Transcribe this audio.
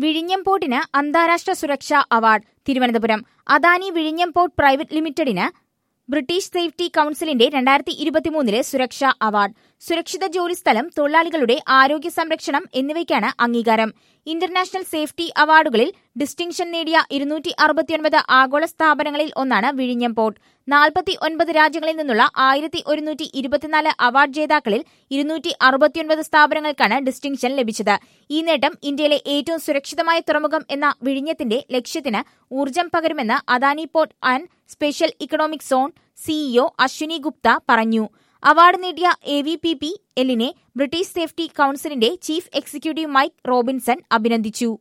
വിഴിഞ്ഞം പോർട്ടിന് അന്താരാഷ്ട്ര സുരക്ഷാ അവാർഡ് തിരുവനന്തപുരം അദാനി വിഴിഞ്ഞം പോർട്ട് പ്രൈവറ്റ് ലിമിറ്റഡിന് ബ്രിട്ടീഷ് സേഫ്റ്റി കൌൺസിലിന്റെ രണ്ടായിരത്തി ഇരുപത്തിമൂന്നിലെ സുരക്ഷാ അവാർഡ് സുരക്ഷിത ജോലിസ്ഥലം തൊഴിലാളികളുടെ ആരോഗ്യ സംരക്ഷണം എന്നിവയ്ക്കാണ് അംഗീകാരം ഇന്റർനാഷണൽ സേഫ്റ്റി അവാർഡുകളിൽ ഡിസ്റ്റിങ്ഷൻ നേടിയ ഇരുന്നൂറ്റി അറുപത്തിയൊൻപത് ആഗോള സ്ഥാപനങ്ങളിൽ ഒന്നാണ് വിഴിഞ്ഞം പോർട്ട് നാൽപ്പത്തി ഒൻപത് രാജ്യങ്ങളിൽ നിന്നുള്ള ആയിരത്തി ഒരുന്നൂറ്റി ഇരുപത്തിനാല് അവാർഡ് ജേതാക്കളിൽ ഇരുന്നൂറ്റി അറുപത്തിയൊൻപത് സ്ഥാപനങ്ങൾക്കാണ് ഡിസ്റ്റിങ്ഷൻ ലഭിച്ചത് ഈ നേട്ടം ഇന്ത്യയിലെ ഏറ്റവും സുരക്ഷിതമായ തുറമുഖം എന്ന വിഴിഞ്ഞത്തിന്റെ ലക്ഷ്യത്തിന് ഊർജം പകരുമെന്ന് Adani port and special economic zone CEO Ashwini Gupta പറഞ്ഞു അവാർഡ് നേടിയ എ വി പി പി എല്ലിനെ ബ്രിട്ടീഷ് സേഫ്റ്റി കൌൺസിലിന്റെ ചീഫ് എക്സിക്യൂട്ടീവ് മൈക്ക് റോബിൻസൺ അഭിനന്ദിച്ചു